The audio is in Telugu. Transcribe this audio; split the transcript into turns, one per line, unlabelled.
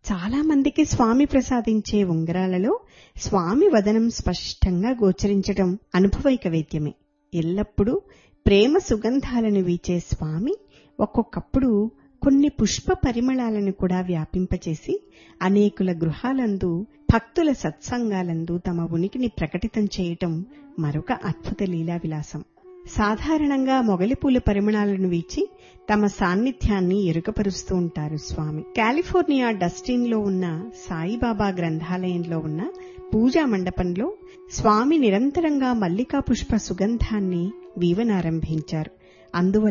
చాలా మందికి స్వామి ప్రసాదించే ఉంగరాలలో స్వామి వదనం స్పష్టంగా గోచరించటం అనుభవైక వేద్యమే ఎల్లప్పుడూ ప్రేమ సుగంధాలను వీచే స్వామి ఒక్కొక్కప్పుడు కొన్ని పుష్ప పరిమళాలను కూడా వ్యాపింపచేసి అనేకుల గృహాలందు భక్తుల సత్సంగాలందు తమ ఉనికిని ప్రకటితం చేయటం మరొక అద్భుత లీలా విలాసం సాధారణంగా మొగలిపూల పరిమళాలను వీచి తమ సాన్నిధ్యాన్ని ఎరుకపరుస్తూ ఉంటారు స్వామి కాలిఫోర్నియా డస్టిన్ లో ఉన్న సాయిబాబా గ్రంథాలయంలో ఉన్న పూజా మండపంలో స్వామి నిరంతరంగా మల్లికా పుష్ప సుగంధాన్ని వీవనారంభించారు అందువల్ల